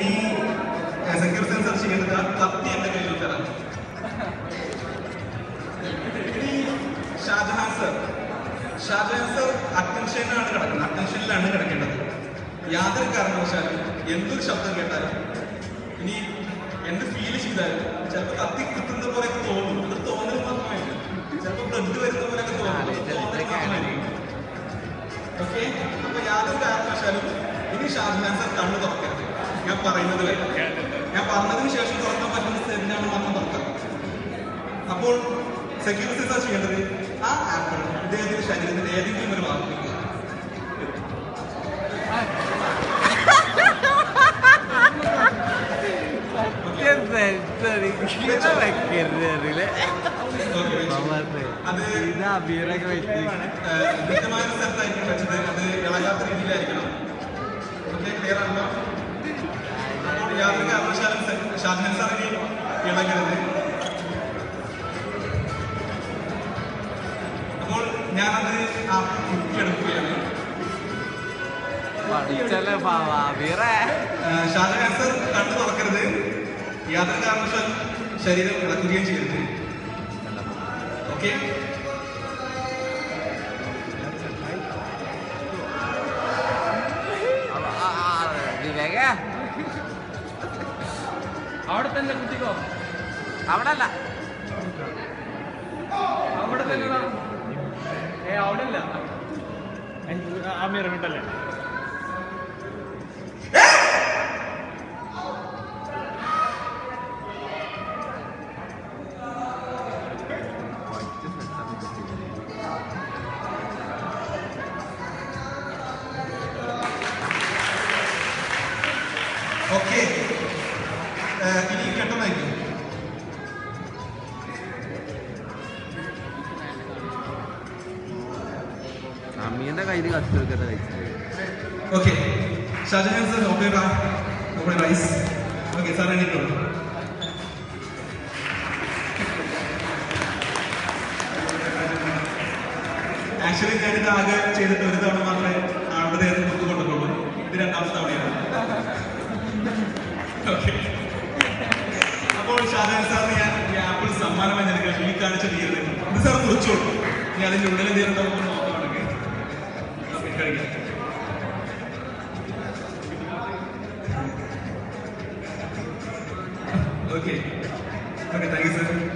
ഇനി secure sensor ചെയ്യേണ്ടത് ആ കത്തി എന്റെ കയ്യിൽ തരാം ഇനി ഷാജഹാൻ സർ ഷാജഹാൻ സർ അറ്റൻഷനിലാണ് കിടക്കുന്നത് അറ്റൻഷനിലാണ് കിടക്കേണ്ടത് യാതൊരു കാരണവശാലും എന്തൊരു ശബ്ദം കേട്ടാലും ഇനി എന്ത് ഫീൽ ചെയ്താലും ചിലപ്പോൾ കത്തി കുത്തുന്ന പോലെയൊക്കെ തോന്നും അത് തോന്നൽ മാത്രമായിരിക്കും ചിലപ്പോൾ ബ്ലഡ് വരുന്ന പോലെയൊക്കെ തോന്നും അത് തോന്നൽ മാത്രമായിരിക്കും ഓക്കെ അപ്പൊ യാതൊരു കാരണവശാലും ഇനി ഷാജഹാൻ സർ കണ്ണ് തുറക്കരുത് ഞാൻ പറയുന്നത് വരെ ഞാൻ പറഞ്ഞതിന് ശേഷം തുറക്കാൻ പറ്റുന്ന സ്ഥലത്തിനാണ് മാത്രം തുറക്കാം അപ്പോൾ സെക്യൂരിറ്റി സാർ ചെയ്യേണ്ടത് ആ ആപ്പിൾ ഇദ്ദേഹത്തിന്റെ ശരീരത്തിന്റെ ഏതെങ്കിലും ഒരു ഭാഗത്ത് വെക്കുക. Okay, വെച്ചു. അത് ബീറൊക്കെ വെച്ച് ഏഹ്, കൃത്യമായ ഒരു സ്ഥലത്തായിരിക്കും വെച്ചത് അത് ഇളകാത്ത രീതിയിലായിരിക്കണം ഓക്കെ ക്ലിയർ ആണല്ലോ അപ്പോൾ യാതൊരു കാരണവശാലും സെ- ഷാജഹാൻ സാറിന് ഇളകരുത് അപ്പോൾ ഞാനത് ആ കുട്ടിയെടുക്കുകയാണ് പഠിച്ചല്ലേ ബീറേ ഏഹ്, ഷാജഹാൻ സാർ കണ്ണു തുറക്കരുത് യാതൊരു കാരണവശാലും ശരീരം ഇളക്കുകയും ചെയ്യരുത് ഓക്കെ വിവേക അവിടെ തന്നെ കുത്തിക്കോ അവിടെ അല്ല അവിടെ തന്നെ ഇടാം. ഏ അവിടെ അല്ല ആ മിറമിട്ടല്ലേ ഓക്കെ ഇനി കെട്ടമായിരിക്കും അമ്മീന്റെ കയ്യിൽ കത്തിരിക്കട്ടെ കഴിച്ചത് okay Shajahan sir okay okay rice okay sir എണീറ്റോളൂ ആക്ച്വലി ഞാനിത് ആകെ ചെയ്തിട്ട് ഒരു തവണ മാത്രമേ ആളുടെ ദേഹത്ത് കുത്തു കൊണ്ടിട്ടുള്ളൂ ഇത് രണ്ടാമത്തെ തവണയാണ് ഓക്കെ അപ്പോൾ ഷാജഹാൻ സാറിന് ഞാൻ ഈ ആപ്പിൾ സമ്മാനമായി നൽകാൻ ഈ കാണിച്ച തീരുന്നത് ഇത് സാർ മുറിച്ചോളൂ ഇനി അതിൻ്റെ ഉള്ളിൽ എന്തെങ്കിലും നമുക്ക് നോക്കുകയാണെങ്കിൽ നമുക്ക് കഴിക്കാം okay okay thank you sir